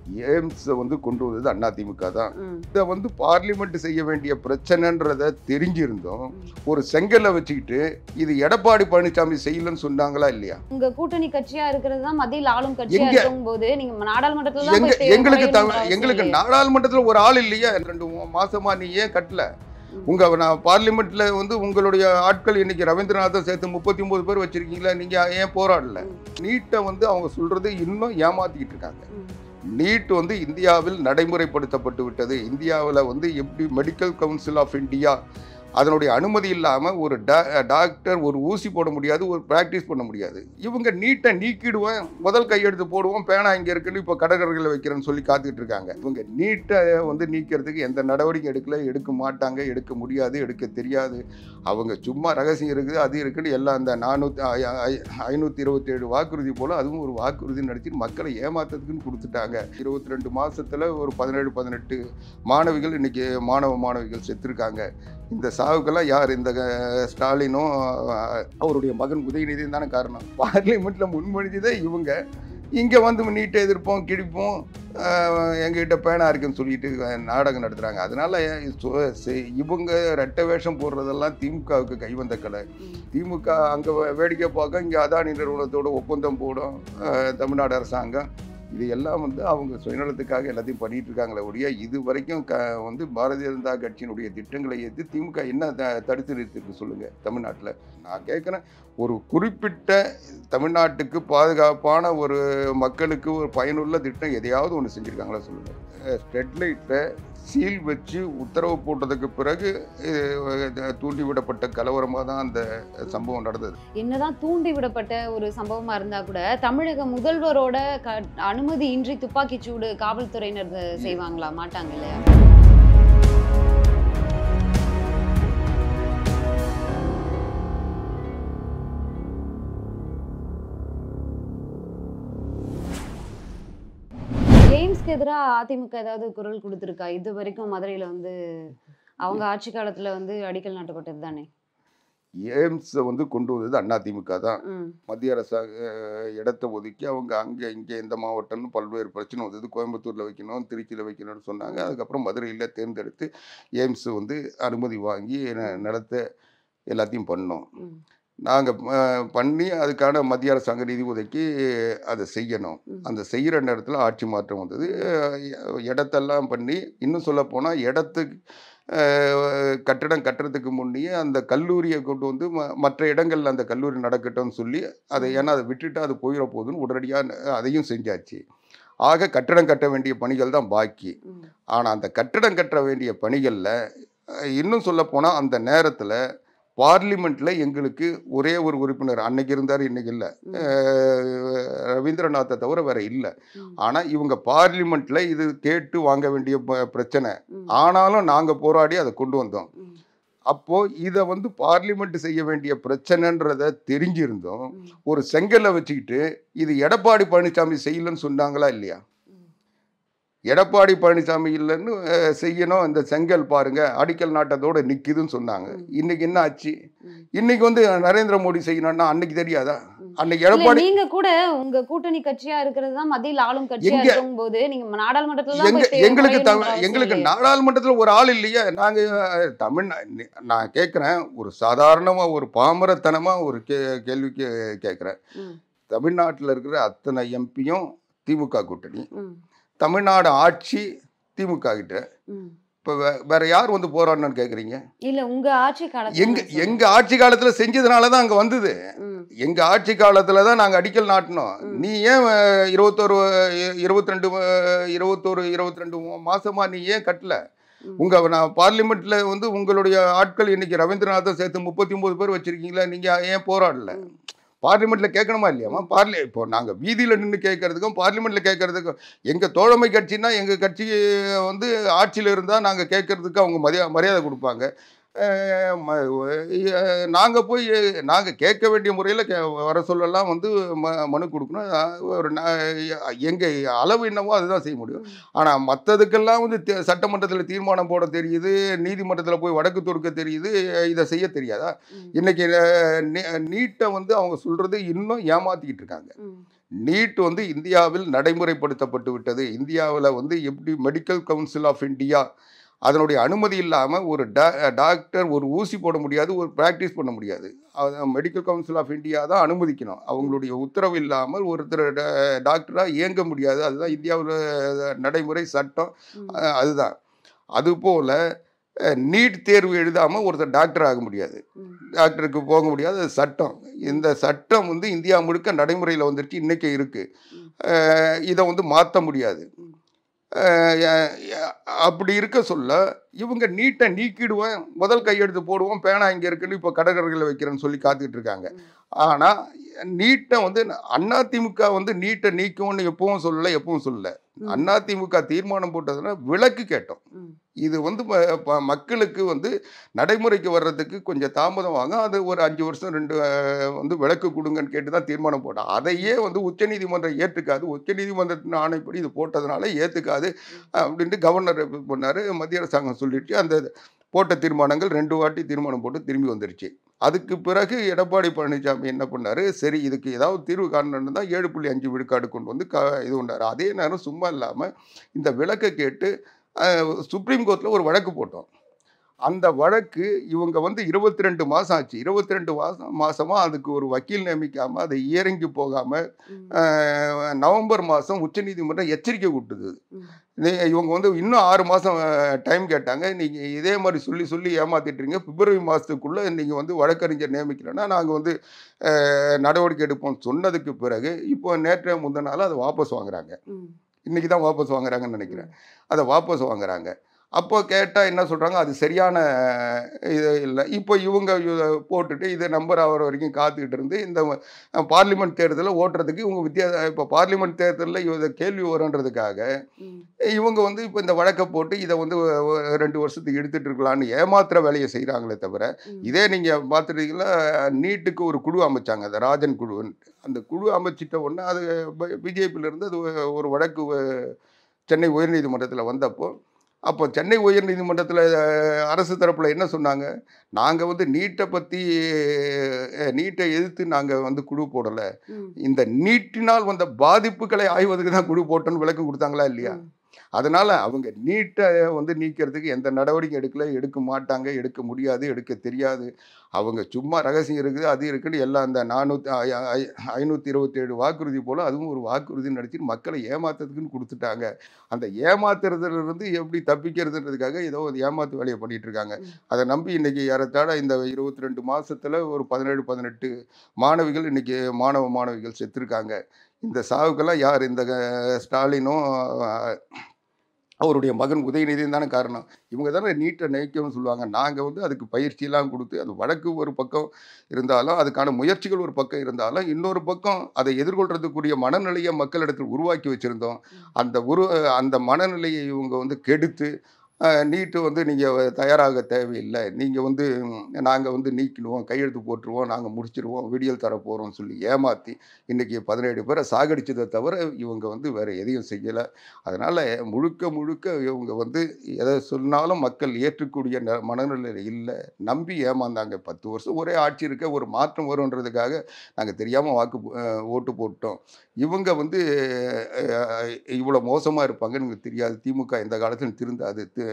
எய்ம்ஸை வந்து கொண்டு வந்தது அதிமுக தான் ம், இதை வந்து பார்லிமெண்ட் செய்ய வேண்டிய பிரச்சனைன்றத தெரிஞ்சிருந்தோம் ஒரு செங்கல்ல வச்சுக்கிட்டு இது எடப்பாடி பழனிசாமி செய்யலன்னு சொன்னாங்களா இல்லையா உங்க கூட்டணி கட்சியா இருக்கிறது தான் மத்தியில் ஆளும் கட்சியா எங்க- இருக்கும் போது நீங்க நாடாளுமன்றத்துல தான் எங்க போய் செய்ய எங்களுக்கு முறையிடணும்ன்ற தமிழ் அவசியம் எங்களுக்கு இல்லையே. நாடாளுமன்றத்துல ஒரு ஆள் இல்லையா ரெண்டு மூ- மாசமா நீ ஏன் கட்டல ம். உங்க நான் பார்லிமெண்ட்ல வந்து உங்களுடைய ஆட்கள் இன்னைக்கு ரவீந்திரநாத்தை சேர்த்து முப்பத்தி ஒன்பது பேர் வச்சிருக்கீங்களா நீங்க ஏன் போராடல ம். நீட்டை வந்து அவங்க சொல்றது இன்னும் ஏமாத்திக்கிட்டு இருக்காங்க ம், நீட் வந்து இந்தியாவில் நடைமுறைப்படுத்தப்பட்டு விட்டது இந்தியாவில் வந்து எப்படி மெடிக்கல் கவுன்சில் ஆஃப் இந்தியா அதனுடைய அனுமதி இல்லாமல் ஒரு டா- டாக்டர் ஒரு ஊசி போட முடியாது ஒரு ப்ராக்டிஸ் பண்ண முடியாது இவங்க நீட்டை நீக்கிடுவேன் முதல் கையெழுத்து போடுவோம் பேனா இங்கே இருக்குன்னு இப்போ கடற்கரையில் வைக்கிறேன்னு சொல்லி காத்துக்கிட்டு இருக்காங்க இவங்க நீட்டை வந்து நீக்கிறதுக்கு எந்த நடவடிக்கை எடுக்கல எடுக்க மாட்டாங்க எடுக்க முடியாது எடுக்க தெரியாது அவங்க சும்மா ரகசியம் இருக்குது அது இருக்குன்னு எல்லாம் அந்த நானூற்றி ஐநூற்றி இருபத்தேழு வாக்குறுதி போல் அதுவும் ஒரு வாக்குறுதி நடிச்சு மக்களை ஏமாத்துறதுக்குன்னு கொடுத்துட்டாங்க இருபத்தி ரெண்டு மாசத்துல ஒரு பதினேழு பதினெட்டு மாணவிகள் இன்னைக்கு மாணவ மாணவிகள் செத்துருக்காங்க இந்த சாவுக்கெல்லாம் யார் இந்த அஹ், ஸ்டாலினும் அஹ், அவருடைய மகன் உதயநிதியும் தானே காரணம் பார்லிமெண்ட்ல முன்மொழிஞ்சதே இவங்க இங்கே வந்து நீட்டை எதிர்ப்போம் கிழிப்போம் அஹ், எங்ககிட்ட பேனா இருக்குன்னு சொல்லிட்டு நாடகம் நடத்துகிறாங்க அதனால சு- செ- இவங்க ரெட்டை வேஷம் போடுறதெல்லாம் திமுகவுக்கு கைவந்த கலை ம். திமுக அங்கே வேடிக்கை பார்க்க இங்கே அதானி நிறுவனத்தோட ஒப்பந்தம் போடும் அஹ், தமிழ்நாடு அரசாங்கம் இது எல்லாம் வந்து அவங்க சுயநலத்துக்காக எல்லாத்தையும் பண்ணிட்டு இருக்காங்களே ஒழிய இது வரைக்கும் க வந்து பாரதிய ஜனதா கட்சியினுடைய திட்டங்களை எதிர்த்து திமுக என்ன த தடுத்து நிறுத்திருக்கு சொல்லுங்க தமிழ்நாட்டில் நான் கேட்குறேன் ஒரு குறிப்பிட்ட தமிழ்நாட்டுக்கு பாதுகாப்பான ஒரு மக்களுக்கு ஒரு பயனுள்ள திட்டம் எதையாவது ஒன்று செஞ்சுருக்காங்களா சொல்லுங்கள் ஸ்டெட்லைட்டை சீல் வச்சு உத்தரவு போட்டதுக்கு பிறகு அஹ், தூண்டிவிடப்பட்ட கலவரமாக தான் அந்த சம்பவம் நடந்தது என்னதான் தூண்டி விடப்பட்ட ஒரு சம்பவமா இருந்தா கூட தமிழக முதல்வரோட க- அனுமதி இன்றி துப்பாக்கி சூடு காவல்துறையினர் செய்வாங்களா மாட்டாங்க இல்லையா எய்ம்ஸ்க்கு எதிராக அதிமுக ஏதாவது குரல் கொடுத்துருக்கா இது வரைக்கும் மதுரையில வந்து அவங்க ஆட்சி காலத்துல வந்து அடிக்கல் நாட்டப்பட்டது தானே எய்ம்ஸை வந்து கொண்டு வந்தது அதிமுக தான் ம் மத்திய அரசாங்க அஹ், இடத்த ஒதுக்கி அவங்க அங்கே இங்கே இந்த மாவட்டம்னு பல்வேறு பிரச்சனை வந்தது கோயம்புத்தூரில் வைக்கணும் திருச்சியில் வைக்கணும்னு சொன்னாங்க அதுக்கப்புறம் மதுரையில் தேர்ந்தெடுத்து எய்ம்ஸ் வந்து அனுமதி வாங்கி ந- நிலத்தை எல்லாத்தையும் பண்ணோம் ம் நாங்கள் பண்ணி அதுக்கான மத்திய அரசாங்க நிதி ஒதுக்கி அதை செய்யணும் ம். அந்த செய்கிற நேரத்தில் ஆட்சி மாற்றம் வந்தது அஹ் இடத்தெல்லாம் பண்ணி இன்னும் சொல்ல போனால் இடத்துக்கு அஹ், கட்டடம் கட்டுறதுக்கு முன்னையே அந்த கல்லூரியை கொண்டு வந்து ம- மற்ற இடங்கள்ல அந்த கல்லூரி நடக்கட்டும்னு சொல்லி அதை ஏன்னா அதை விட்டுட்டு அது போயிட போகுதுன்னு உடனடியாக அதையும் செஞ்சாச்சு ஆக கட்டடம் கட்ட வேண்டிய பணிகள் தான் பாக்கி ம் ஆனால் அந்த கட்டடம் கட்ட வேண்டிய பணிகளில் இன்னும் சொல்ல போனால் அந்த நேரத்தில் பார்லிமெண்ட்டில் எங்களுக்கு ஒரே ஒரு உறுப்பினர் அன்னைக்கு இருந்தார் இன்னைக்கு இல்லை ம். ரவீந்திரநாத்தை தவிர வேற இல்லை ம். ஆனால் இவங்க பார்லிமெண்ட்டில் இது கேட்டு வாங்க வேண்டிய ப- பிரச்சனை ம். ஆனாலும் நாங்கள் போராடி அதை கொண்டு வந்தோம் ம். அப்போ இதை வந்து பார்லிமெண்ட் செய்ய வேண்டிய பிரச்சனைன்றத தெரிஞ்சிருந்தோம் ம். ஒரு செங்கல்ல வச்சுக்கிட்டு இது எடப்பாடி பழனிசாமி செய்யலன்னு சொன்னாங்களா இல்லையா ம். எடப்பாடி பழனிசாமி இல்லைன்னு அஹ், செய்யணும் இந்த செங்கல் பாருங்க அடிக்கல் நாட்டத்தோட நிக்குதுன்னு சொன்னாங்க ம். இன்னைக்கு என்ன ஆச்சு ம். இன்னைக்கு வந்து நரேந்திர மோடி செய்யணும்னா அன்னைக்கு தெரியாதா ம். அன்னைக்கு இல்ல, எடப்பாடி நீங்க கூட உங்க கூட்டணி கட்சியா இருக்கிறது தான் மத்தியில் ஆளும் கட்சியா எங்க- இருக்கும் போது நீங்க நாடாளுமன்றத்துல தான் எங்க போய் செய்ய எங்களுக்கு முறையிடணும்ன்ற தமிழ் அவசியம் எங்களுக்கு இல்லையே. நாடாளுமன்றத்தில் ஒரு ஆள் இல்லையா நாங்க அஹ், தமிழ் நான் கேட்குறேன் ஒரு சாதாரணமா ஒரு பாமரத்தனமா ஒரு கே கேள்வி கே கேட்குறேன் ம். தமிழ்நாட்டில் இருக்கிற அத்தனை எம்பியும் திமுக கூட்டணி ம். தமிழ்நாடு ஆட்சி திமுக கிட்ட ம். இப்போ வேற யார் வந்து போராடணும்னு கேட்குறீங்க இல்ல உங்க ஆட்சி காலத்துல எங்க நான் சொல்றேன். எங்க ஆட்சி காலத்துல செஞ்சதுனால தான் அங்க வந்தது ம். எங்க ஆட்சி காலத்துல தான் நாங்க அடிக்கல் நாட்டினோம் ம். நீ ஏன் அஹ், இருபத்தொரு அஹ், இருபத்தி ரெண்டு அஹ், இருபத்தொரு இருபத்தி ரெண்டு மாசமா நீ ஏன் கட்டல ம். உங்க நான் பார்லிமெண்ட்ல வந்து உங்களுடைய ஆட்கள் இன்னைக்கு ரவீந்திரநாத்தை சேர்த்து முப்பத்தி ஒன்பது பேர் வச்சிருக்கீங்களா நீங்க ஏன் போராடல ம். பார்லிமெண்ட்ல கேட்கணுமா இல்லையாமா பார்லி இப்போ நாங்க வீதியில நின்று கேட்கறதுக்கும் பார்லிமெண்ட்ல கேட்கறதுக்கும் எங்க தோழமை கட்சின்னா எங்க கட்சி வந்து ஆட்சியில இருந்தா நாங்க கேட்கறதுக்கு அவங்க மரியா மரியாதை கொடுப்பாங்க அஹ் ம- அஹ் நாங்க போய் நாங்க கேட்க வேண்டிய முறையில் கே வர சொல்லலாம் வந்து ம மனு கொடுக்கணும் அஹ் ஒரு ந- எங்க அளவு என்னவோ அதுதான் செய்ய முடியும் ஆனால் மற்றதுக்கெல்லாம் வந்து தே- சட்டமன்றத்தில் தீர்மானம் போட தெரியுது நீதிமன்றத்தில் போய் வடக்கு தொடுக்க தெரியுது இதை செய்ய தெரியாதா ம். இன்னைக்கு அஹ், நீ- நீட்டை வந்து அவங்க சொல்றது இன்னும் ஏமாத்திக்கிட்டு இருக்காங்க ம். நீட் வந்து இந்தியாவில் நடைமுறைப்படுத்தப்பட்டு விட்டது இந்தியாவில் வந்து எப்படி மெடிக்கல் கவுன்சில் ஆஃப் இந்தியா அதனுடைய அனுமதி இல்லாமல் ஒரு டா டாக்டர் ஒரு ஊசி போட முடியாது ஒரு ப்ராக்டிஸ் பண்ண முடியாது மெடிக்கல் கவுன்சில் ஆஃப் இந்தியா தான் அனுமதிக்கணும் அவங்களுடைய உத்தரவு இல்லாமல் ஒருத்தர் டாக்டராக இயங்க முடியாது அதுதான் இந்தியாவில் நடைமுறை சட்டம் ம். அஹ் அதுதான் அதுபோல் நீட் தேர்வு எழுதாமல் ஒருத்தர் டாக்டர் ஆக முடியாது ம். டாக்டருக்கு போக முடியாது அது சட்டம் இந்த சட்டம் வந்து இந்தியா முழுக்க நடைமுறையில் வந்துருச்சு இன்றைக்கி இருக்குது இதை வந்து மாற்ற முடியாது ம். அஹ் அஹ் அப்படி இருக்க சொல்ல இவங்க நீட்டை நீக்கிடுவேன் முதல் கையெழுத்து போடுவோம் பேனா இங்கே இருக்குன்னு இப்போ கடற்கரையில் வைக்கிறேன்னு சொல்லி காத்துக்கிட்டு இருக்காங்க ம். ஆனால் நீட்டை வந்து அதிமுக வந்து நீட்டை நீக்கும்னு எப்பவும் சொல்லலை எப்பவும் சொல்லல ம். அதிமுக தீர்மானம் போட்டதுன்னா விலக்கு கேட்டோம் ம். இது வந்து ம- ப- மக்களுக்கு வந்து நடைமுறைக்கு வர்றதுக்கு கொஞ்சம் தாமதம் ஆகும் அது ஒரு அஞ்சு வருஷம் ரெண்டு அஹ், வந்து விளக்கு கொடுங்கன்னு கேட்டு தான் தீர்மானம் போட்டோம் அதையே வந்து உச்சநீதிமன்றம் ஏற்றுக்காது உச்சநீதிமன்றத்தின் ஆணைப்படி இது போட்டதுனால ஏற்றுக்காது அப்படின்ட்டு கவர்னர் இது பண்ணார் மத்திய அரசாங்கம் சொல்லிடுச்சு அந்த போட்ட தீர்மானங்கள் ரெண்டு வாட்டி தீர்மானம் போட்டு திரும்பி வந்துருச்சு அதுக்கு பிறகு எடப்பாடி பழனிசாமி என்ன பண்ணார் சரி இதுக்கு ஏதாவது தீர்வு காணணும்னு தான் ஏழு புள்ளி அஞ்சு விழுக்காடு கொண்டு வந்து க இது பண்ணார் அதே நேரம் சும்மா இல்லாமல் இந்த விளக்கை கேட்டு அஹ், சுப்ரீம் கோர்ட்டில் ஒரு வழக்கு போட்டோம் அந்த வழக்கு இவங்க வந்து இருபத்தி ரெண்டு மாதம் ஆச்சு இருபத்தி ரெண்டு மாதம் மாதமாக அதுக்கு ஒரு வக்கீல் நியமிக்காமல் அதை இறங்கி போகாமல் ம். நவம்பர் மாதம் உச்சநீதிமன்றம் எச்சரிக்கை விட்டுது ம். நீ- இவங்க வந்து இன்னும் ஆறு மாதம் டைம் கேட்டாங்க நீங்கள் இதே மாதிரி சொல்லி சொல்லி ஏமாத்திட்டுறீங்க பிப்ரவரி மாதத்துக்குள்ளே நீங்கள் வந்து வழக்கறிஞர் நியமிக்கலைன்னா நாங்கள் வந்து அஹ், நடவடிக்கை எடுப்போம் சொன்னதுக்கு பிறகு இப்போ நேற்று முந்தின நாள் அதை வாபஸ் வாங்குறாங்க ம். இன்றைக்கி தான் வாபஸ் வாங்குறாங்கன்னு நினைக்கிறேன் அதை வாபஸ் வாங்குறாங்க அப்போ கேட்டால் என்ன சொல்கிறாங்க அது சரியான இது இல்லை இப்போ இவங்க இத போட்டுட்டு இதை நம்பர் ஆகிற வரைக்கும் காத்துக்கிட்டு இருந்து இந்த அஹ், பார்லிமெண்ட் தேர்தலில் ஓட்டுறதுக்கு இவங்க வித்தியாச இப்போ பார்லிமெண்ட் தேர்தலில் இவங்க கேள்வி வரும்ன்றதுக்காக ம். இவங்க வந்து இப்போ இந்த வழக்கை போட்டு இதை வந்து ஒ- ஒ- ரெண்டு வருஷத்துக்கு எடுத்துட்டு இருக்கலாம்னு ஏமாத்துற வேலையை செய்கிறாங்களே தவிர ம். இதே நீங்கள் பார்த்துட்டீங்களா நீட்டுக்கு ஒரு குழு அமைச்சாங்க அந்த ராஜன் குழுன்னு அந்த குழு அமைச்சிட்ட உடனே அது பிஜேபியிலேருந்து அது ஒ- ஒரு வழக்கு ஒ- சென்னை உயர்நீதிமன்றத்தில் வந்தப்போ அப்போ சென்னை உயர்நீதிமன்றத்தில் அரசு தரப்பில் என்ன சொன்னாங்க நாங்கள் வந்து நீட்டை பற்றி நீட்டை எதிர்த்து நாங்கள் வந்து குழு போடலை ம். இந்த நீட்டினால் வந்த பாதிப்புகளை ஆய்வதற்கு தான் குழு போட்டோன்னு விளக்கம் கொடுத்தாங்களா இல்லையா ம். அதனால அவங்க நீட்டை வந்து நீக்கிறதுக்கு எந்த நடவடிக்கை எடுக்கல எடுக்க மாட்டாங்க எடுக்க முடியாது எடுக்க தெரியாது அவங்க சும்மா ரகசியம் இருக்குது அது இருக்குன்னு எல்லாம் அந்த நானூற்றி ஐநூற்றி இருபத்தேழு வாக்குறுதி போல் அதுவும் ஒரு வாக்குறுதி நடிச்சுட்டு மக்களை ஏமாத்துறதுக்குன்னு கொடுத்துட்டாங்க அந்த ஏமாத்துறதுலேருந்து எப்படி தப்பிக்கிறதுன்றதுக்காக ஏதோ ஒரு ஏமாத்து வேலையை பண்ணிட்டு இருக்காங்க ம். அதை நம்பி இன்னைக்கு ஏறத்தாழ இந்த இருபத்தி ரெண்டு மாசத்துல ஒரு பதினேழு பதினெட்டு மாணவிகள் இன்னைக்கு மாணவ மாணவிகள் செத்துருக்காங்க இந்த சாவுக்கெல்லாம் யார் இந்த அஹ், ஸ்டாலினும் அஹ், அவருடைய மகன் உதயநிதியும் தானே காரணம் இவங்க தானே நீட்டை நினைக்கணும்னு சொல்லுவாங்க நாங்கள் வந்து அதுக்கு பயிற்சியெல்லாம் கொடுத்து அது வழக்கு ஒரு பக்கம் இருந்தாலும் அதுக்கான முயற்சிகள் ஒரு பக்கம் இருந்தாலும் இன்னொரு பக்கம் அதை எதிர்கொள்றதுக்குரிய மனநிலையை மக்களிடத்தில் உருவாக்கி வச்சுருந்தோம் அந்த உரு அந்த மனநிலையை இவங்க வந்து கெடுத்து நீட்டு வந்து நீங்கள் தயாராக தேவையில்லை நீங்கள் வந்து நாங்கள் வந்து நீக்கிடுவோம் கையெழுத்து போட்டுருவோம் நாங்கள் முடிச்சிருவோம் விடியல் தர போகிறோம்னு சொல்லி ஏமாற்றி இன்றைக்கி பதினேழு பேரை சாகடிச்சதை தவிர இவங்க வந்து வேறு எதையும் செய்யலை அதனால் முழுக்க முழுக்க இவங்க வந்து எதை சொன்னாலும் மக்கள் ஏற்றக்கூடிய ந மனநிலையில் இல்லை நம்பி ஏமாந்தாங்க பத்து வருஷம் ஒரே ஆட்சி இருக்க ஒரு மாற்றம் வரும்ன்றதுக்காக நாங்கள் தெரியாமல் வாக்கு போ- அஹ் ஓட்டு போட்டோம் இவங்க வந்து அஹ், இவ்வளோ மோசமாக இருப்பாங்கன்னு எனக்கு தெரியாது திமுக இந்த காலத்தில் திருந்தாது தி-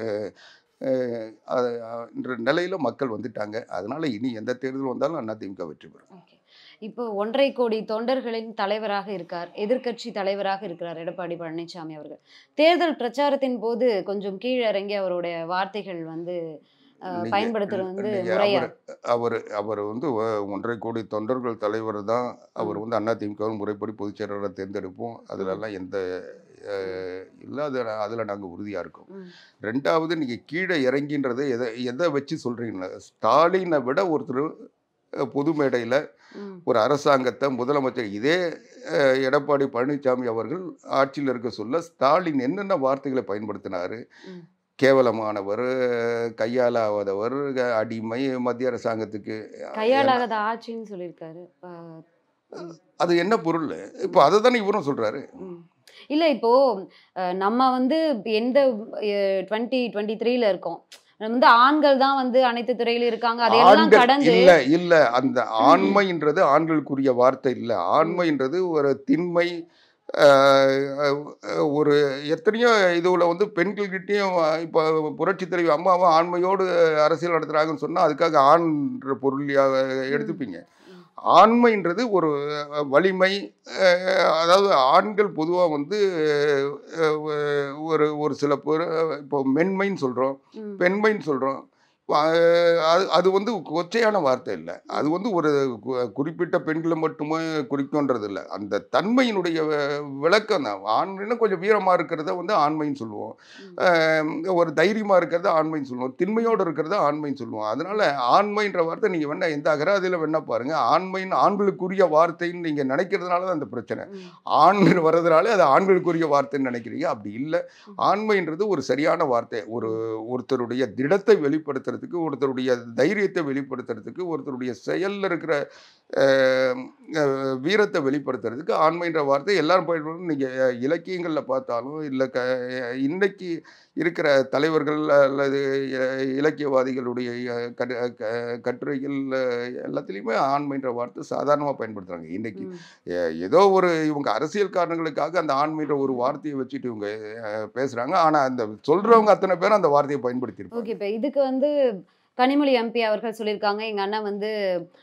அஹ், அது என்ற நிலையில் மக்கள் வந்துட்டாங்க அதனால் இனி எந்த தேர்தல் வந்தாலும் அதிமுக வெற்றி பெறும் ஓகே இப்போ ஒன்றரை கோடி தொண்டர்களின் தலைவராக இருக்கார் எதிர்க்கட்சி தலைவராக இருக்கிறார் எடப்பாடி பழனிசாமி அவர்கள் தேர்தல் பிரச்சாரத்தின் போது கொஞ்சம் கீழிறங்கி அவருடைய வார்த்தைகள் வந்து அஹ், நீங்க- பயன்படுத்துறது வந்து நீங்க முறையா அவர் அவர் வந்து ஒ- ஒன்றரை கோடி தொண்டர்கள் தலைவர் தான் அவர் ம். வந்து அதிமுக முறைப்படி பொதுச் செயலாளரை தேர்ந்தெடுப்போம் அதுலலாம் எந்த அஹ், இல்லை அது அதில் நாங்கள் உறுதியாக இருக்கோம் ம், ரெண்டாவது நீங்கள் கீழே இறங்கின்றது எதை எதை வச்சு சொல்கிறீங்கன்னா ஸ்டாலினை விட ஒருத்தர் அஹ், பொது மேடையில் ம், ஒரு அரசாங்கத்தை முதலமைச்சர் இதே அஹ், எடப்பாடி பழனிசாமி அவர்கள் ஆட்சியில் இருக்க சொல்ல ஸ்டாலின் என்னென்ன வார்த்தைகளை பயன்படுத்தினார் ம். கேவலமானவர் கையாலாவதவர் அடிமை மத்திய அரசாங்கத்துக்கு கையாளாகாத ஆட்சின்னு சொல்லியிருக்காரு அஹ், ம். அது என்ன பொருள் இப்போ அதை தானே இவரும் சொல்கிறாரு ம். இல்ல இப்போ அஹ், நம்ம வந்து எந்த டுவெண்ட்டி டுவெண்ட்டி த்ரீல இருக்கோம் வந்து ஆண்கள் தான் வந்து அனைத்து துறையிலும் இருக்காங்க அதையெல்லாம் ஆண்கள் கடந்து இல்ல இல்ல அந்த ஆண்மைன்றது ஆண்களுக்குரிய வார்த்தை இல்ல ஆண்மைன்றது ஒரு திண்மை ஆஹ், அஹ், ஒரு எத்தனையோ இதுல வந்து பெண்கள்கிட்டயும் இப்போ புரட்சி தலைவி அம்மாவும் ஆண்மையோடு அரசியல் நடத்துறாங்கன்னு சொன்னா அதுக்காக ஆண்ன்ற பொருளியாக எடுத்துப்பீங்க ஆண்மைன்றது ஒரு அஹ், வலிமை அஹ், அதாவது ஆண்கள் பொதுவாக வந்து அஹ், ஒரு ஒரு சில பேர் இப்போ மென்மைன்னு சொல்கிறோம் ம், பெண்மைன்னு சொல்கிறோம் அது அது வந்து கொச்சையான வார்த்தை இல்லை அது வந்து ஒரு கு- குறிப்பிட்ட பெண்களை மட்டுமே குறிக்கும்ன்றது இல்லை அந்த தன்மையினுடைய வ- விளக்கம் தான் ஆண்மைன்னா கொஞ்சம் வீரமாக இருக்கிறத வந்து ஆண்மைன்னு சொல்லுவோம் ம். அஹ் ஒரு தைரியமாக இருக்கிறத ஆண்மைன்னு சொல்லுவோம் திண்மையோடு இருக்கிறத ஆண்மைன்னு சொல்லுவோம் அதனால ஆண்மைன்ற வார்த்தை நீங்கள் வேணா எந்த அகராதியில் வேணா பாருங்க ஆண்மைன்னு ஆண்களுக்குரிய வார்த்தைன்னு நீங்கள் நினைக்கிறதுனால தான் அந்த பிரச்சனை ம். ஆண் வர்றதுனால அது ஆண்களுக்குரிய வார்த்தைன்னு நினைக்கிறீங்க அப்படி இல்லை ஆண்மைன்றது ஒரு சரியான வார்த்தை ஒரு ஒருத்தருடைய திடத்தை வெளிப்படுத்துறதுக்கு ஒருத்தருடைய தைரியத்தை வெளிப்படுத்துறதுக்கு ஒருத்தருடைய செயல்ல இருக்கிற அஹ், அஹ், வீரத்தை வெளிப்படுத்துறதுக்கு ஆண்மைன்ற வார்த்தை எல்லாரும் பயன்படும் நீங்கள் இலக்கியங்களில் பார்த்தாலும் இல்லை க இன்னைக்கு இருக்கிற தலைவர்கள் அல்லது இ- இலக்கியவாதிகளுடைய அஹ், கட்டு- க- கட்டுரைகள் அஹ், எல்லாத்துலேயுமே ஆண்மைன்ற வார்த்தை சாதாரணமாக பயன்படுத்துகிறாங்க இன்னைக்கு ம். ஏ- ஏதோ ஒரு இவங்க அரசியல் காரணங்களுக்காக அந்த ஆண்மைன்ற ஒரு வார்த்தையை வச்சுட்டு இவங்க அஹ், பேசுறாங்க ஆனா அந்த சொல்றவங்க அத்தனை பேரும் அந்த வார்த்தையை பயன்படுத்தியிருப்பாங்க ஓகே இப்போ இதுக்கு வந்து கனிமொழி எம்பி அவர்கள் சொல்லியிருக்காங்க எங்க அண்ணன் வந்து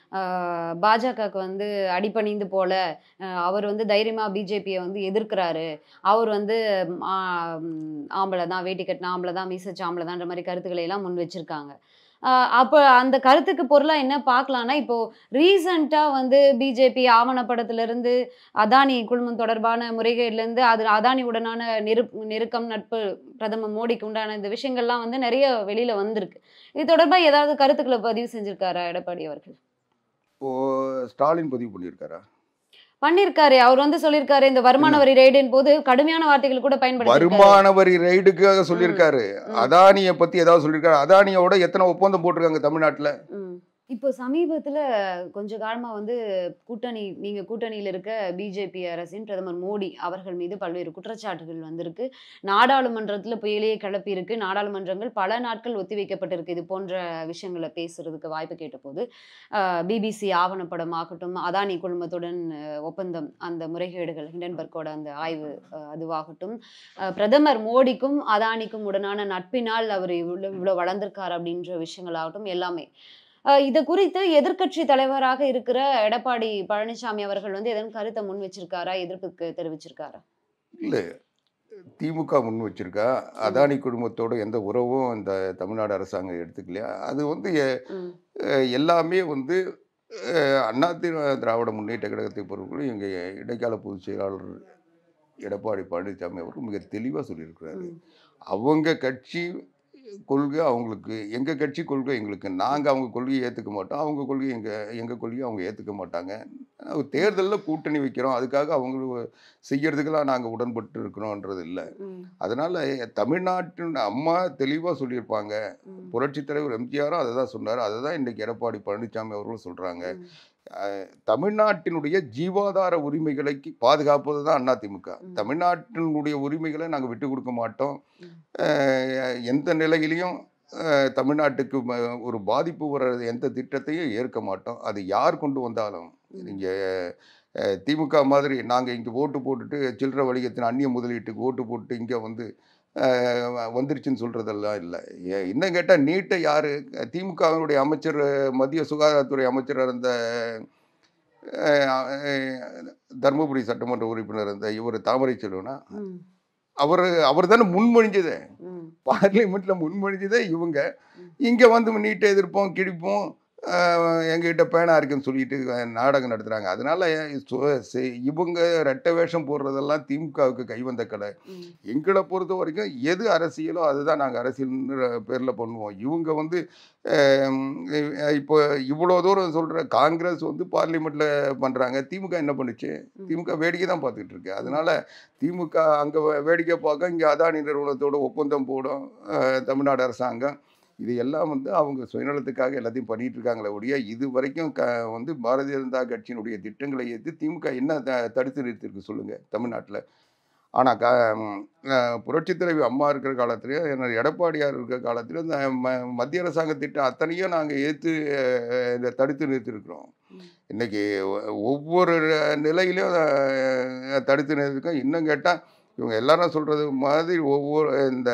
ஆஹ், பாஜகவுக்கு வந்து அடிபணிந்து போல ஆஹ், அவர் வந்து தைரியமா பிஜேபியை வந்து எதிர்க்கிறாரு அவர் வந்து ம், ஆ- ம், ஆம்பளை தான் வேட்டி கட்டின ஆம்பளை தான் மீசச்சு ஆம்பளை தான்ற மாதிரி கருத்துக்களை எல்லாம் முன் வச்சிருக்காங்க ஆஹ், அப்போ அந்த கருத்துக்கு பொருளா என்ன பார்க்கலாம்னா இப்போ ரீசண்டா வந்து பிஜேபி ஆவணப்படத்துல இருந்து அதானி குழுமம் தொடர்பான முறைகேடுல இருந்து அது அதானியுடனான நெரு நெருக்கம் நட்பு பிரதமர் மோடிக்கு உண்டான இந்த விஷயங்கள்லாம் வந்து நிறைய வெளியில வந்திருக்கு இது தொடர்பா ஏதாவது கருத்துக்களை பதிவு செஞ்சிருக்காரா எடப்பாடி அவர்கள் இப்போ ஸ்டாலின் பதிவு பண்ணியிருக்காரா பண்ணிருக்காரு அவர் வந்து சொல்லியிருக்காரு இந்த வருமான வரி ரெய்டின் போது கடுமையான வார்த்தைகள் கூட பயன்படுத்தி வருமான வரி ரைடுக்காக சொல்லியிருக்காரு அதானியை பத்தி ஏதாவது சொல்லியிருக்காரு அதானியோட எத்தனை ஒப்பந்தம் போட்டிருக்காங்க தமிழ்நாட்டுல இப்போ சமீபத்துல கொஞ்ச காலமா வந்து கூட்டணி நீங்க கூட்டணியில் இருக்க பிஜேபி அரசின் பிரதமர் மோடி அவர்கள் மீது பல்வேறு குற்றச்சாட்டுகள் வந்திருக்கு நாடாளுமன்றத்துல புயலையே கிளப்பி இருக்கு நாடாளுமன்றங்கள் பல நாட்கள் ஒத்திவைக்கப்பட்டிருக்கு இது போன்ற விஷயங்களை பேசுறதுக்கு வாய்ப்பு கேட்ட போது பிபிசி ஆவணப்படம் ஆகட்டும் அதானி குழுமத்துடன் அஹ், ஒப்பந்தம் அந்த முறைகேடுகள் ஹிண்டன்பர்க்கோட அந்த ஆய்வு அஹ், அதுவாகட்டும் அஹ், பிரதமர் மோடிக்கும் அதானிக்கும் உடனான நட்பினால் அவர் இவ்வளவு இவ்வளவு வளர்ந்திருக்கார் அப்படின்ற விஷயங்களாகட்டும் எல்லாமே அஹ் இது குறித்து எதிர்க்கட்சி தலைவராக இருக்கிற எடப்பாடி பழனிசாமி அவர்கள் வந்து எதன் கருத்தை முன் வச்சிருக்காரா எதிர்ப்புக்கு தெரிவிச்சிருக்காரா இல்ல திமுக முன் வச்சிருக்கா அதானி குடும்பத்தோட எந்த உறவும் இந்த தமிழ்நாடு அரசாங்கம் எடுத்துக்கலையா அது வந்து எ- ம், அஹ் எல்லாமே வந்து அஹ் அண்ணா தி- திராவிட முன்னேற்ற கழகத்தை பொறுத்தவரை எங்கள் இடைக்கால பொதுச் செயலாளர் எடப்பாடி பழனிசாமி அவர்கள் மிக தெளிவாக சொல்லியிருக்கிறாரு ம், அவங்க கட்சி கொள்கை அவங்களுக்கு எங்கள் கட்சி கொள்கை எங்களுக்கு நாங்கள் அவங்க கொள்கையை ஏற்றுக்க மாட்டோம் அவங்க கொள்கை எங்கள் எங்கள் கொள்கையை அவங்க ஏற்றுக்க மாட்டாங்க தேர்தலில் கூட்டணி வைக்கிறோம் அதுக்காக அவங்க செய்யறதுக்கெல்லாம் நாங்கள் உடன்பட்டு இருக்கிறோன்றது இல்லை ம், அதனால் தமிழ்நாட்டின் அம்மா தெளிவாக சொல்லியிருப்பாங்க ம், புரட்சித் தலைவர் எம்ஜிஆரும் அதை தான் சொன்னார் அதை தான் இன்றைக்கி எடப்பாடி பழனிசாமி அவர்களும் சொல்கிறாங்க ம், தமிழ்நாட்டினுடைய ஜீவாதார உரிமைகளை பாதுகாப்பது தான் அதிமுக ம். தமிழ்நாட்டினுடைய உரிமைகளை நாங்கள் விட்டு கொடுக்க மாட்டோம் ம். அஹ் எந்த நிலையிலையும் அஹ் தமிழ்நாட்டுக்கு ம- ஒரு பாதிப்பு வர எந்த திட்டத்தையும் ஏற்க மாட்டோம் அது யார் கொண்டு வந்தாலும் ம். நீங்கள் திமுக மாதிரி நாங்கள் இங்கே ஓட்டு போட்டுட்டு சில்லறை வணிகத்தின் அந்நிய முதலீட்டுக்கு ஓட்டு போட்டு இங்கே வந்து அஹ், வந்துருச்சுன்னு சொல்கிறதெல்லாம் இல்லை இன்னும் கேட்டால் நீட்டை யார் திமுகவினுடைய அமைச்சர் மத்திய சுகாதாரத்துறை அமைச்சராக இருந்த அஹ், அஹ், தருமபுரி சட்டமன்ற உறுப்பினர் இருந்த இவர் தாமரை செல்வனா ம், அவர் அவர் தானே முன்மொழிஞ்சதே ம், பார்லிமெண்ட்ல முன்மொழிஞ்சதே இவங்க ம். இங்க வந்து நீட்டை எதிர்ப்போம் கிழிப்போம் ஆஹ் எங்ககிட்ட பேனா இருக்குன்னு சொல்லிட்டு அஹ் நாடகம் நடத்துறாங்க அதனால சு- செ- இவங்க ரெட்டை வேஷம் போடுறதெல்லாம் திமுகவுக்கு கைவந்த கலை ம், எங்களை பொறுத்த வரைக்கும் எது அரசியலோ அதுதான் நாங்கள் அரசியல் பேரில் பண்ணுவோம் இவங்க வந்து ஆம், இப்போ இவ்வளோ தூரம் சொல்கிற காங்கிரஸ் வந்து பார்லிமெண்ட்டில் பண்ணுறாங்க திமுக என்ன பண்ணுச்சு ம். திமுக வேடிக்கை தான் பார்த்துக்கிட்டு இருக்கு அதனால திமுக அங்கே வேடிக்கை பார்க்க இங்கே அதானி நிறுவனத்தோட ஒப்பந்தம் போடும் அஹ், தமிழ்நாடு அரசாங்கம் இது எல்லாம் வந்து அவங்க சுயநலத்துக்காக எல்லாத்தையும் பண்ணிட்டு இருக்காங்களே ஒழிய இது வரைக்கும் க வந்து பாரதிய ஜனதா கட்சியினுடைய திட்டங்களை எதிர்த்து திமுக என்ன த தடுத்து நிறுத்திருக்கு சொல்லுங்கள் தமிழ்நாட்டில் ஆனால் க ம், அஹ், புரட்சித் தலைவி அம்மா இருக்கிற காலத்துலேயும் என்ன எடப்பாடியார் இருக்கிற காலத்துலையும் இந்த ம மத்திய அரசாங்க திட்டம் அத்தனையும் நாங்கள் ஏற்று இதை தடுத்து நிறுத்திருக்கிறோம் ம். இன்னைக்கு ஒ- ஒவ்வொரு நிலையிலையும் அதை தடுத்து நிறுத்திருக்கோம் இன்னும் கேட்டால் இவங்க எல்லாரும் சொல்கிறது மாதிரி ஒவ்வொரு இந்த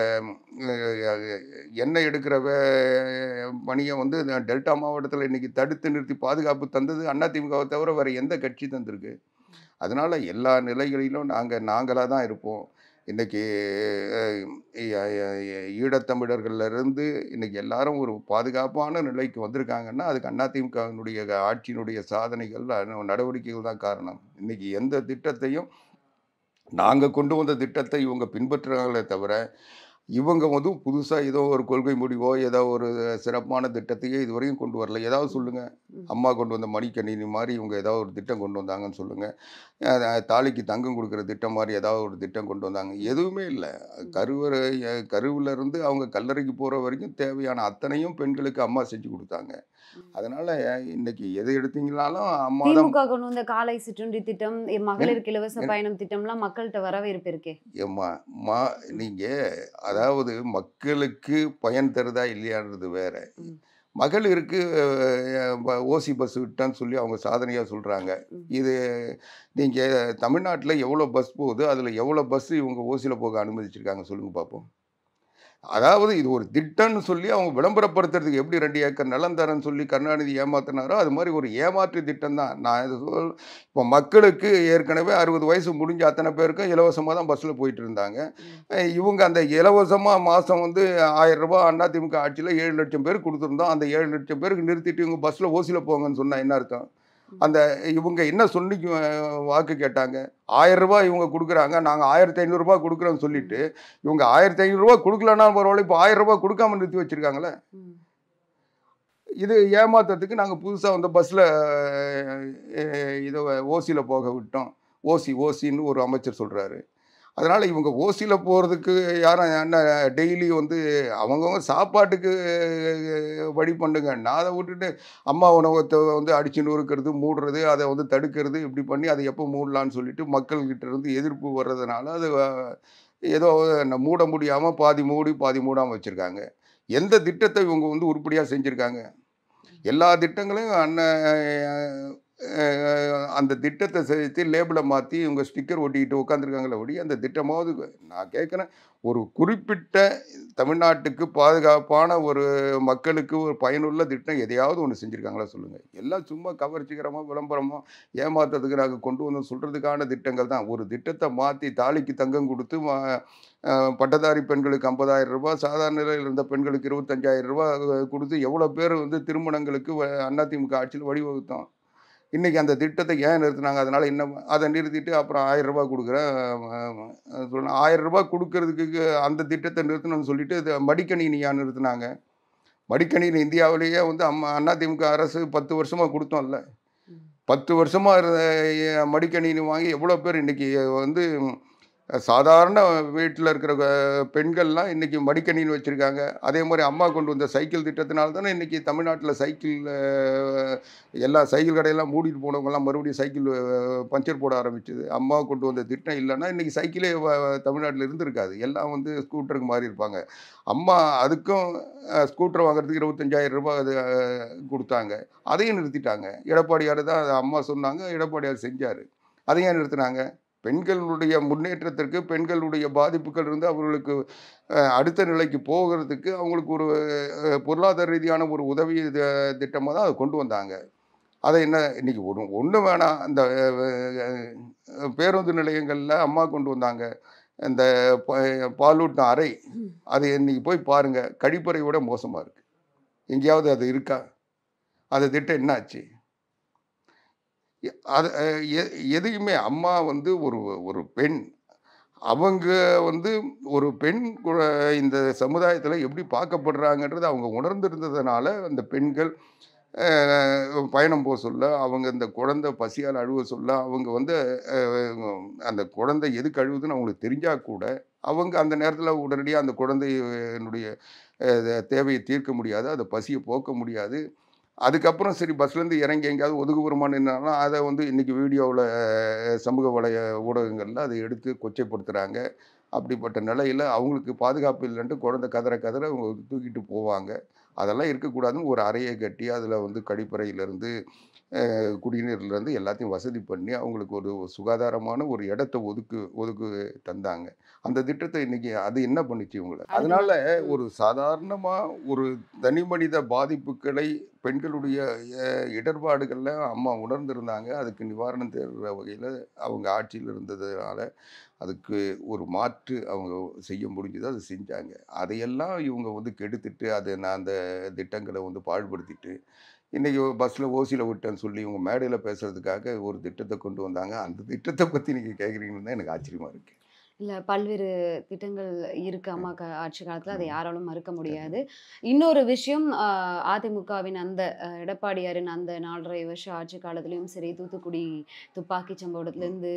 அஹ், எண்ணெய் எடுக்கிற வே பணியை வந்து இந்த டெல்டா மாவட்டத்தில் இன்னைக்கு தடுத்து நிறுத்தி பாதுகாப்பு தந்தது அதிமுகவை தவிர வேறு எந்த கட்சி தந்திருக்கு அதனால் எல்லா நிலைகளிலும் நாங்கள் நாங்களாக தான் இருப்போம் இன்னைக்கு அஹ், இ- அஹ், ஈழத்தமிழர்கள்ல இருந்து இன்னைக்கு எல்லாரும் ஒரு பாதுகாப்பான நிலைக்கு வந்திருக்காங்கன்னா அதுக்கு அதிமுகவினுடைய ஆட்சியினுடைய சாதனைகள் அஹ், நடவடிக்கைகள் தான் காரணம் இன்னைக்கு எந்த திட்டத்தையும் நாங்கள் கொண்டு வந்த திட்டத்தை இவங்க பின்பற்றுறாங்களே தவிர இவங்க வந்து புதுசாக ஏதோ ஒரு கொள்கை முடிவோ ஏதோ ஒரு சிறப்பான திட்டத்தையே இதுவரையும் கொண்டு வரல ஏதாவது சொல்லுங்கள் ம். அம்மா கொண்டு வந்த மடிக்கணினி மாதிரி இவங்க ஏதாவது ஒரு திட்டம் கொண்டு வந்தாங்கன்னு சொல்லுங்கள் தாலிக்கு தங்கம் கொடுக்குற திட்டம் மாதிரி ஏதாவது ஒரு திட்டம் கொண்டு வந்தாங்க எதுவுமே இல்லை கருவறை கருவில் இருந்து அவங்க கல்லறைக்கு போகிற வரைக்கும் தேவையான அத்தனையும் பெண்களுக்கு அம்மா செஞ்சு கொடுத்தாங்க ம். அதனால் இன்னைக்கு எது எடுத்தீங்கனாலும் அம்மா தான் திமுக கொண்டு வந்த காலை சிற்றுண்டி திட்டம் இ- மகளிருக்கு இலவச பயணம் திட்டம்லாம் மக்கள்கிட்ட வரவேற்பு இருக்கே ஏம்மா மா நீங்கள் அதாவது மக்களுக்கு பயன் தருதா இல்லையான்றது வேற ம். மகளிருக்கு அஹ், ப- ஓசி பஸ் விட்டான்னு சொல்லி அவங்க சாதனையாக சொல்கிறாங்க ம். இது நீங்கள் தமிழ்நாட்டில் எவ்வளோ பஸ் போகுது அதில் எவ்வளோ பஸ் இவங்க ஓசியில் போக அனுமதிச்சிருக்காங்க சொல்லுங்கள் பார்ப்போம் அதாவது இது ஒரு திட்டம்னு சொல்லி அவங்க விளம்பரப்படுத்துறதுக்கு எப்படி ரெண்டு ஏக்கர் நிலம் தரேன்னு சொல்லி கருணாநிதி ஏமாத்தினாரோ அது மாதிரி ஒரு ஏமாற்று திட்டம் தான் நான் இது சொல் இப்போ மக்களுக்கு ஏற்கனவே அறுபது வயசு முடிஞ்ச அத்தனை பேருக்கும் இலவசமாக தான் பஸ்ஸில் போயிட்டு இருந்தாங்க ம். அஹ் இவங்க அந்த இலவசமாக மாதம் வந்து ஆயிரம் ரூபாய் அதிமுக ஆட்சியில் ஏழு லட்சம் பேர் கொடுத்துருந்தோம் அந்த ஏழு லட்சம் பேருக்கு நிறுத்திட்டு இவங்க பஸ்ஸில் ஓசியில் போங்கன்னு சொன்னால் என்ன அர்த்தம் அந்த இவங்க என்ன சொல்லி அஹ், வாக்கு கேட்டாங்க ஆயிரம் ரூபாய் இவங்க கொடுக்குறாங்க நாங்கள் ஆயிரத்தி ஐநூறுரூபா கொடுக்குறோன்னு சொல்லிட்டு இவங்க ஆயிரத்தி ஐநூறுரூவா கொடுக்கலன்னா பரவாயில்ல இப்போ ஆயிரம் ரூபாய் கொடுக்காம நிறுத்தி வச்சிருக்காங்களே ம். இது ஏமாத்துறதுக்கு நாங்கள் புதுசாக வந்து பஸ்ஸில் இதை ஓசியில் போக விட்டோம் ஓசி ஓசின்னு ஒரு அமைச்சர் சொல்கிறாரு அதனால் இவங்க ஓசியில் போகிறதுக்கு யாரும் என்ன டெய்லி வந்து அவங்கவுங்க சாப்பாட்டுக்கு வழி பண்ணுங்க நான் அதை விட்டுட்டு அம்மா உணவத்தை வந்து அடிச்சு நொறுக்கிறது மூடுறது அதை வந்து தடுக்கிறது இப்படி பண்ணி அதை எப்போ மூடலான்னு சொல்லிட்டு மக்கள்கிட்ட இருந்து எதிர்ப்பு வர்றதுனால அது அஹ், ஏதோ ந- மூட முடியாமல் பாதி மூடி பாதி மூடாமல் வச்சுருக்காங்க எந்த திட்டத்தை இவங்க வந்து உருப்படியாக செஞ்சுருக்காங்க எல்லா திட்டங்களையும் அண்ணன் அஹ், அந்த திட்டத்தை சேர்த்து லேபிளை மாற்றி இவங்க ஸ்டிக்கர் ஒட்டிக்கிட்டு உட்காந்துருக்காங்களே ஒடி அந்த திட்டமாவது நான் கேட்குறேன் ஒரு குறிப்பிட்ட தமிழ்நாட்டுக்கு பாதுகாப்பான ஒரு மக்களுக்கு ஒரு பயனுள்ள திட்டம் எதையாவது ஒன்று செஞ்சுருக்காங்களா சொல்லுங்கள் எல்லாம் சும்மா கவர்ச்சிகரமாக விளம்பரமோ ஏமாத்துறதுக்கு நாங்கள் கொண்டு வந்து சொல்கிறதுக்கான திட்டங்கள் தான் ஒரு திட்டத்தை மாற்றி தாலிக்கு தங்கம் கொடுத்து மா- அஹ், பட்டதாரி பெண்களுக்கு ஐம்பதாயிரம் ரூபாய் சாதாரண நிலையில் இருந்த பெண்களுக்கு இருபத்தஞ்சாயிரம் ரூபாய் கொடுத்து எவ்வளோ பேர் வந்து திருமணங்களுக்கு வ- அதிமுக ஆட்சியில் வழிவகுத்தோம் இன்றைக்கி அந்த திட்டத்தை ஏன் நிறுத்தினாங்க அதனால் இன்னும் அதை நிறுத்திட்டு அப்புறம் ஆயிரம் ரூபாய் கொடுக்குறேன் சொல்லணும் ஆயிரம் ரூபாய் கொடுக்கறதுக்கு அந்த திட்டத்தை நிறுத்தணும்னு சொல்லிட்டு இது மடிக்கணினி ஏன் நிறுத்தினாங்க மடிக்கணினி இந்தியாவிலேயே வந்து அம்மா அதிமுக அரசு பத்து வருஷமாக கொடுத்தோம்ல ம். பத்து வருஷமாக இருந்த எ- மடிக்கணினி வாங்கி எவ்வளோ பேர் இன்றைக்கி வந்து சாதாரண வீட்டில் இருக்கிற அஹ், பெண்கள்லாம் இன்றைக்கி மடிக்கணினி வச்சுருக்காங்க அதே மாதிரி அம்மா கொண்டு வந்த சைக்கிள் திட்டத்தினால தானே இன்றைக்கி தமிழ்நாட்டில் சைக்கிள் அஹ், எல்லா சைக்கிள் கடையெல்லாம் மூடிட்டு போனவங்கலாம் மறுபடியும் சைக்கிள் அஹ், பஞ்சர் போட ஆரம்பிச்சது அம்மா கொண்டு வந்த திட்டம் இல்லைன்னா இன்றைக்கி சைக்கிளே வ- தமிழ்நாட்டில் இருந்திருக்காது எல்லாம் வந்து ஸ்கூட்டருக்கு மாறி இருப்பாங்க அம்மா அதுக்கும் அஹ், ஸ்கூட்டர் வாங்குறதுக்கு இருபத்தஞ்சாயிரம் ரூபாய் அது அஹ், கொடுத்தாங்க அதையும் நிறுத்திட்டாங்க எடப்பாடியார் தான் அதை அம்மா சொன்னாங்க எடப்பாடியார் செஞ்சார் அதையும் நிறுத்தினாங்க பெண்களுடைய முன்னேற்றத்திற்கு பெண்களுடைய பாதிப்புகள் இருந்து அவர்களுக்கு அஹ், அடுத்த நிலைக்கு போகிறதுக்கு அவங்களுக்கு ஒரு அஹ், பொருளாதார ரீதியான ஒரு உதவி திட்டமாக தான் அதை கொண்டு வந்தாங்க அதை என்ன இன்னைக்கு ஒன்று ஒன்று வேணாம் அந்த அஹ், பேருந்து நிலையங்களில் அம்மா கொண்டு வந்தாங்க இந்த ப- பாலூட்டும் அறை அது இன்னைக்கு போய் பாருங்கள் கழிப்பறை விட மோசமாக இருக்குது எங்கேயாவது அது இருக்கா அந்த திட்டம் என்னாச்சு எ- அது அஹ், எ- எதையுமே அம்மா வந்து ஒரு ஒரு பெண் அவங்க வந்து ஒரு பெண் கு- இந்த சமுதாயத்தில் எப்படி பார்க்கப்படுறாங்கன்றது அவங்க உணர்ந்திருந்ததுனால அந்த பெண்கள் அஹ், பயணம் போக சொல்ல அவங்க இந்த குழந்தை பசியால் அழுவ சொல்ல அவங்க வந்து அஹ், அந்த குழந்தை எதுக்கு அழுவுதுன்னு அவங்களுக்கு தெரிஞ்சால் கூட அவங்க அந்த நேரத்தில் உடனடியாக அந்த குழந்தையினுடைய அஹ், தேவையை தீர்க்க முடியாது அதை பசியை போக்க முடியாது அதுக்கப்புறம் சரி பஸ்லேருந்து இறங்கி எங்கேயாவது ஒதுக்குப்புறமான நின்னாலும் அதை வந்து இன்றைக்கி வீடியோவில் சமூக வலைய ஊடகங்களில் அதை எடுத்து கொச்சைப்படுத்துகிறாங்க அப்படிப்பட்ட நிலையில் அவங்களுக்கு பாதுகாப்பு இல்லைன்ட்டு குழந்தை கதற கதற அவங்க தூக்கிட்டு போவாங்க அதெல்லாம் இருக்கக்கூடாதுன்னு ஒரு அறையை கட்டி அதில் வந்து கழிப்பறையிலேருந்து குடிநீர்லேருந்து எல்லாத்தையும் வசதி பண்ணி அவங்களுக்கு ஒரு சுகாதாரமான ஒரு இடத்த ஒதுக்கு ஒதுக்கு தந்தாங்க அந்த திட்டத்தை இன்னைக்கு அது என்ன பண்ணுச்சு இவங்களை அதனால ஒரு சாதாரணமாக ஒரு தனி மனித பாதிப்புகளை பெண்களுடைய அஹ், இடர்பாடுகளில் அம்மா உணர்ந்திருந்தாங்க அதுக்கு நிவாரணம் தேடுற வகையில் அவங்க ஆட்சியில் இருந்ததுனால அதுக்கு ஒரு மாற்று அவங்க செய்ய முடிஞ்சது அது செஞ்சாங்க அதையெல்லாம் இவங்க வந்து கெடுத்துட்டு அதை நான் அந்த திட்டங்களை வந்து பாழ்படுத்திட்டு இன்றைக்கி பஸ்ஸில் ஓசியில் விட்டேன்னு சொல்லி இவங்க மேடையில் பேசுகிறதுக்காக ஒரு திட்டத்தை கொண்டு வந்தாங்க அந்த திட்டத்தை பற்றி நீங்கள் கேட்குறீங்கன்னு தான் எனக்கு ஆச்சரியமாக இருக்குது இல்ல பல்வேறு திட்டங்கள் இருக்கு அம்மா க ஆட்சி காலத்துல அதை யாராலும் மறுக்க முடியாது இன்னொரு விஷயம் ஆஹ், அதிமுகவின் அந்த ஆஹ், எடப்பாடியாரின் அந்த நாலரை வருஷ ஆட்சி காலத்திலயும் சரி தூத்துக்குடி துப்பாக்கி சம்பவத்துல இருந்து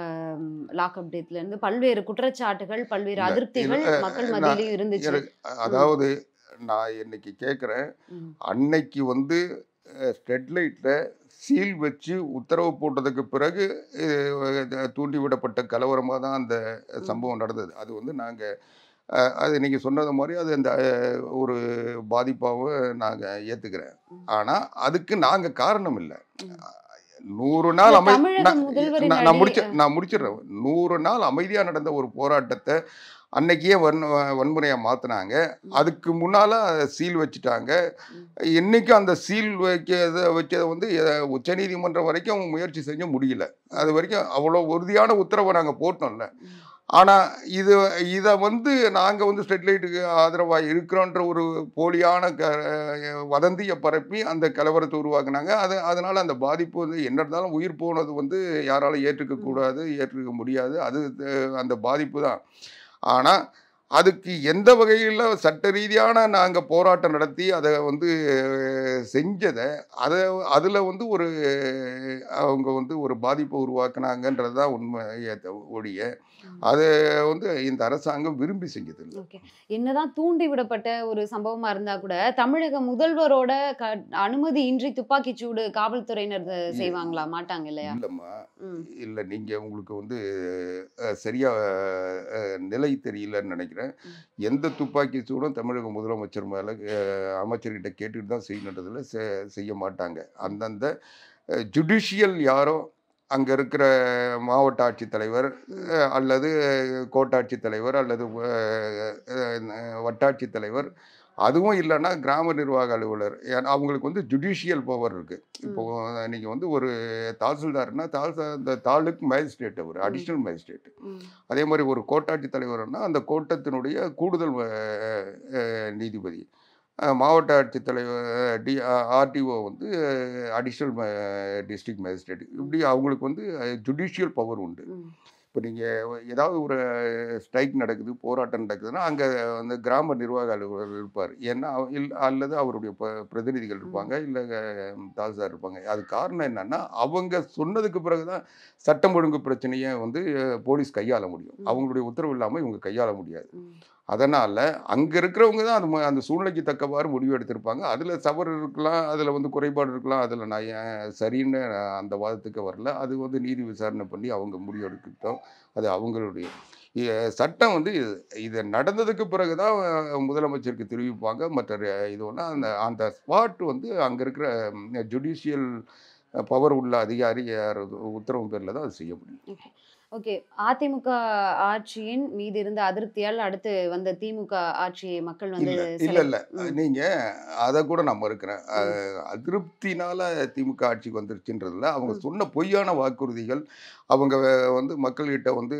லாக்அப் டேத்ல இருந்து பல்வேறு குற்றச்சாட்டுகள் பல்வேறு இல்ல, அதிருப்திகள் இல்ல, மக்கள் நான் மத்தியிலையும் இருந்துச்சு எனக்கு அதாவது நான் இன்னைக்கு கேட்குறேன் ம், அன்னைக்கு வந்து ஸ்டெட்லைட்டில் சீல் வச்சு உத்தரவு போட்டதுக்கு பிறகு அஹ், தூண்டிவிடப்பட்ட கலவரமாக தான் அந்த சம்பவம் நடந்தது அது வந்து நாங்கள் அது நீங்கள் சொன்னது மாதிரி அது அந்த அஹ், ஒரு பாதிப்பாகவும் நாங்கள் ஏற்றுக்கிறேன் ம். ஆனால் அதுக்கு நாங்கள் காரணம் இல்லை ம். நூறு நாள் இல்ல, அமை தமிழக நான் முதல்வரின் நான் நான் அடி- முடிச்ச நான் முடிச்சிடுறேன் நூறு நாள் அமைதியாக நடந்த ஒரு போராட்டத்தை அன்னைக்கே வன் வன்முறையாக மாற்றினாங்க அதுக்கு முன்னால் சீல் வச்சுட்டாங்க ம். இன்னைக்கும் அந்த சீல் வைக்கிறத வச்சதை வந்து எ- உச்சநீதிமன்றம் வரைக்கும் அவங்க முயற்சி செஞ்ச முடியல அது வரைக்கும் அவ்வளோ உறுதியான உத்தரவை நாங்கள் போட்டோம்ல ம். ஆனால் இது இதை வந்து நாங்கள் வந்து ஸ்டெட்லைட்டுக்கு ஆதரவாக இருக்கிறோன்ற ஒரு போலியான க வதந்தியை பரப்பி அந்த கலவரத்தை உருவாக்குனாங்க அது அதனால் அந்த பாதிப்பு வந்து என்ன இருந்தாலும் உயிர் போனது வந்து யாராலும் ஏற்றுக்க கூடாது ஏற்றுக்க முடியாது அது அஹ், அந்த பாதிப்பு தான் ஆனால் அதுக்கு எந்த வகையில் சட்ட ரீதியான நாங்கள் போராட்டம் நடத்தி அதை வந்து அஹ், செஞ்சதை அதை அதில் வந்து ஒரு அவங்க வந்து ஒரு பாதிப்பை உருவாக்குனாங்கன்றது தான் உண்மையை தவ- ஒழிய அதை வந்து இந்த அரசாங்கம் விரும்பி செஞ்சதில்லை ஓகே என்னதான் தூண்டி விடப்பட்ட ஒரு சம்பவமா இருந்தா கூட தமிழக முதல்வரோட க- அனுமதி இன்றி துப்பாக்கி சூடு காவல்துறையினர் த- செய்வாங்களா மாட்டாங்க இல்லையா இல்லைம்மா ம், இல்லை நீங்கள் உங்களுக்கு வந்து அஹ், சரியா அஹ், நிலை தெரியலன்னு நினைக்கிறேன் ம். எந்த துப்பாக்கி சூடும் தமிழக முதலமைச்சர் மேலே அமைச்சர்கிட்ட கேட்டுட்டு தான் செய்யணுன்றதுல செ- செய்ய மாட்டாங்க அந்தந்த ஜுடிஷியல் யாரோ அங்கே இருக்கிற மாவட்ட ஆட்சித்தலைவர் அஹ், அல்லது கோட்டாட்சித் தலைவர் அல்லது அஹ், அஹ், வட்டாட்சித் தலைவர் அதுவும் இல்லைன்னா கிராம நிர்வாக அலுவலர் ஏன்னா அவங்களுக்கு வந்து ஜுடிஷியல் பவர் இருக்குது இப்போ நீங்கள் வந்து ஒரு தாசில்தார்னா தாசில் அந்த தாலுக் மேஜிஸ்ட்ரேட் அவர் அடிஷ்னல் மேஜிஸ்ட்ரேட் ம், அதே மாதிரி ஒரு கோட்டாட்சி தலைவர்னா அந்த கோட்டத்தினுடைய கூடுதல் அஹ், அஹ், நீதிபதி அஹ், மாவட்ட ஆட்சித்தலைவர் டி ஆர்டிஓ வந்து அடிஷ்னல் டிஸ்ட்ரிக்ட் மேஜிஸ்ட்ரேட் இப்படி அவங்களுக்கு வந்து ஜுடிஷியல் பவர் உண்டு ம், இப்போ நீங்கள் ஏதாவது ஒரு ஸ்ட்ரைக் நடக்குது போராட்டம் நடக்குதுன்னா அங்கே வந்து கிராம நிர்வாக அலுவலர் இருப்பார் ஏன்னா அவ- இல் அல்லது அவருடைய ப- பிரதிநிதிகள் இருப்பாங்க இல்லை தாசில்தார் இருப்பாங்க அது காரணம் என்னன்னா அவங்க சொன்னதுக்கு பிறகு தான் சட்டம் ஒழுங்கு பிரச்சனையை வந்து அஹ், போலீஸ் கையாள முடியும் ம். அவங்களுடைய உத்தரவு இல்லாமல் இவங்க கையாள முடியாது ம், அதனால் அங்கே இருக்கிறவங்க தான் அந்த ம- அந்த சூழ்நிலைக்கு தக்கவாறு முடிவு எடுத்திருப்பாங்க அதில் தவறு இருக்கலாம் அதில் வந்து குறைபாடு இருக்கலாம் அதில் நான் ஏன் சரின்னு நான் அந்த வாதத்துக்கு வரல அது வந்து நீதி விசாரணை பண்ணி அவங்க முடிவு எடுக்கட்டும் அது அவங்களுடைய இ- சட்டம் வந்து இது இது நடந்ததுக்கு பிறகு தான் முதலமைச்சருக்கு தெரிவிப்பாங்க மற்ற ர- இது ஒன்று அந்த அந்த ஸ்பாட் வந்து அங்கே இருக்கிற ஜுடிஷியல் பவர் உள்ள அதிகாரி யார் உத்தரவு பேரில் தான் அது செய்ய முடியும் ஓகே அதிமுக ஆட்சியின் மீது இருந்த அதிருப்தியால் அடுத்து வந்த திமுக ஆட்சியை மக்கள் வந்து இல்ல இல்ல செல- இல்ல ம், நீங்க அதை கூட நான் மறுக்கிறேன் அஹ், அதிருப்தினால திமுக ஆட்சிக்கு வந்துருச்சுன்றதுல அவங்க ம். சொன்ன பொய்யான வாக்குறுதிகள் அவங்க வந்து மக்கள்கிட்ட வந்து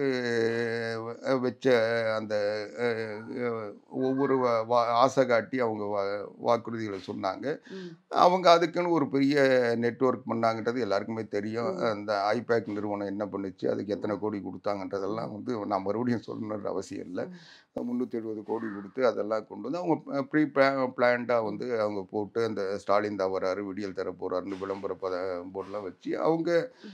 அஹ், வச்ச அந்த அஹ், அஹ், ஒவ்வொரு வா- வா- ஆசை காட்டி அவங்க வா- வாக்குறுதிகளை சொன்னாங்க ம், அவங்க அதுக்குன்னு ஒரு பெரிய நெட்வொர்க் பண்ணாங்கன்றது எல்லாருக்குமே தெரியும் ம். அந்த ஐபேக் நிறுவனம் என்ன பண்ணுச்சு அதுக்கு எத்தனை கோடி கொடுத்தாங்கன்றதெல்லாம் வந்து நான் மறுபடியும் சொல்லணுன்ற அவசியம் இல்லை முந்நூற்றி எழுபது கோடி கொடுத்து அதெல்லாம் கொண்டு வந்து அவங்க ப்ரீ பிளான்டாக வந்து அவங்க போட்டு அந்த ஸ்டாலின் தான் வராரு விடியல் தர போகிறாருன்னு விளம்பர பத போர்டெலாம் வச்சு அவங்க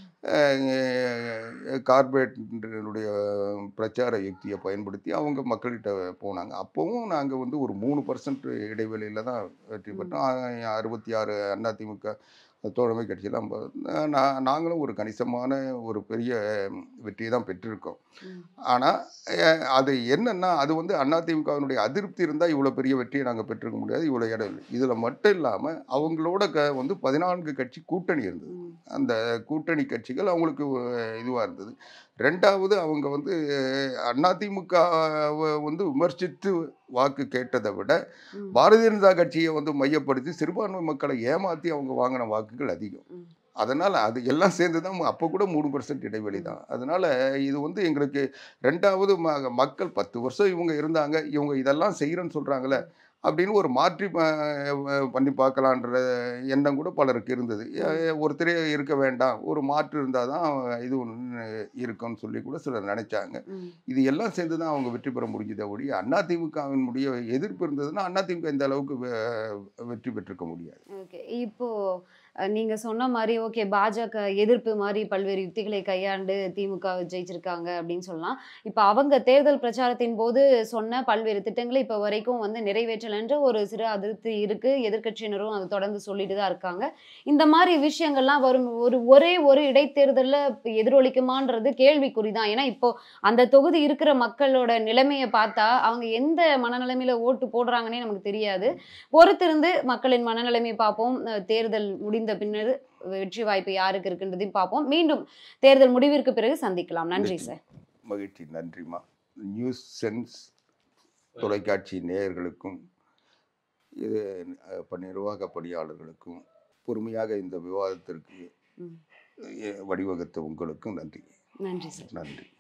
கார்பரேட்டுடைய பிரச்சார யுக்தியை பயன்படுத்தி அவங்க மக்கள்கிட்ட போனாங்க அப்போவும் நாங்கள் வந்து ஒரு மூணு பர்சன்ட் இடைவெளியில் தான் வெற்றி பெற்றோம் அறுபத்தி ஆறு அதிமுக தோழமை கட்சியெல்லாம் ப- நா- நாங்களும் ஒரு கணிசமான ஒரு பெரிய வெற்றியை தான் பெற்றிருக்கோம் ம். ஆனால் அது என்னன்னா அது வந்து அதிமுகவினுடைய அதிருப்தி இருந்தால் இவ்வளோ பெரிய வெற்றியை நாங்கள் பெற்றிருக்க முடியாது இவ்வளோ இடம் இல்லை இதில் மட்டும் இல்லாமல் அவங்களோட க வந்து பதினான்கு கட்சி கூட்டணி இருந்தது ம். அந்த கூட்டணி கட்சிகள் அவங்களுக்கு இதுவாக இருந்தது ரெண்டாவது அவங்க வந்து அதிமுக வந்து விமர்சித்து வாக்கு கேட்டதை விட ம். பாரதிய ஜனதா கட்சியை வந்து மையப்படுத்தி சிறுபான்மை மக்களை ஏமாற்றி அவங்க வாங்கின வாக்குகள் அதிகம் ம். அதனால் அது எல்லாம் சேர்ந்து தான் அப்போ கூட மூணு பர்சன்ட் இடைவெளி தான் அதனால் இது வந்து எங்களுக்கு ரெண்டாவது ம மக்கள் பத்து வருஷம் இவங்க இருந்தாங்க இவங்க இதெல்லாம் செய்கிறேன்னு சொல்கிறாங்களே அப்படின்னு ஒரு மாற்றி ப- அஹ் பண்ணி பார்க்கலான்ற எண்ணம் கூட பலருக்கு இருந்தது அஹ் ஒருத்தரே இருக்க வேண்டாம் ஒரு மாற்று இருந்தால் தான் இது ஒன்று இருக்கும்னு சொல்லி கூட சிலர் நினைச்சாங்க ம். இது எல்லாம் சேர்ந்து தான் அவங்க வெற்றி பெற முடிஞ்சதை ஒழிய அதிமுகவினுடைய எதிர்ப்பு இருந்ததுன்னா அதிமுக இந்த அளவுக்கு வெ- வெற்றி பெற்றிருக்க முடியாது ஓகே இப்போ அஹ், நீங்க சொன்ன மாதிரி ஓகே பாஜக எதிர்ப்பு மாதிரி பல்வேறு யுக்திகளை கையாண்டு திமுக ஜெயிச்சிருக்காங்க அப்படின்னு சொல்லலாம் இப்போ அவங்க தேர்தல் பிரச்சாரத்தின் போது சொன்ன பல்வேறு திட்டங்களை இப்போ வரைக்கும் வந்து நிறைவேற்றலைன்ற ஒரு சிறு அதிருப்தி இருக்கு எதிர்க்கட்சியினரும் அது தொடர்ந்து சொல்லிட்டு தான் இருக்காங்க இந்த மாதிரி விஷயங்கள்லாம் வரும் ஒரு ஒரே ஒரு இடைத்தேர்தலில் எதிரொலிக்குமான்றது கேள்விக்குறி தான் ஏன்னா இப்போ அந்த தொகுதி இருக்கிற மக்களோட நிலைமையை பார்த்தா அவங்க எந்த மனநிலைமையில ஓட்டு போடுறாங்கன்னே நமக்கு தெரியாது பொறுத்திருந்து மக்களின் மனநிலைமையை பார்ப்போம் அஹ் தேர்தல் முடிந்த பின்னர் வெற்றி வாய்ப்பு யாருக்கு இருக்குன்றதையும் பார்ப்போம் மீண்டும் தேர்தல் முடிவிற்கு பிறகு சந்திக்கலாம் நன்றி சார் மகிழ்ச்சி நன்றிம்மா நியூஸ் சென்ஸ் தொலைக்காட்சி நேயர்களுக்கும் இது அஹ், ப- நிர்வாக பணியாளர்களுக்கும் பொறுமையாக இந்த விவாதத்திற்கு ம். அஹ், வழிவகுத்த உங்களுக்கும் நன்றி நன்றி சார் நன்றி